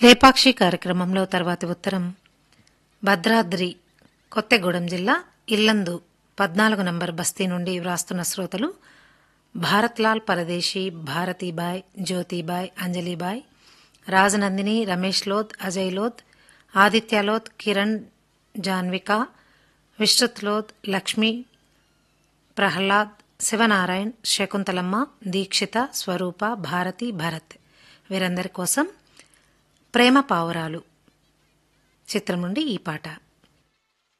లేపాక్షి కార్యక్రమంలో తర్వాతి ఉత్తరం భద్రాద్రి కొత్తగూడెం జిల్లా ఇల్లందు పద్నాలుగు నంబర్ బస్తీ నుండి వ్రాస్తున్న శ్రోతలు భారత్లాల్ పరదేశీ భారతీబాయ్ జ్యోతిబాయ్ అంజలిబాయ్ రాజనందిని రమేష్ లోత్ అజయ్ లోత్ ఆదిత్య లోత్ కిరణ్ జాన్విక విశ్రుత్ లోత్ లక్ష్మి ప్రహ్లాద్ శివనారాయణ్ శకుంతలమ్మ దీక్షిత స్వరూప భారతి భరత్ వీరందరి కోసం ప్రేమ పావురాలు చిత్రం నుండి ఈ పాట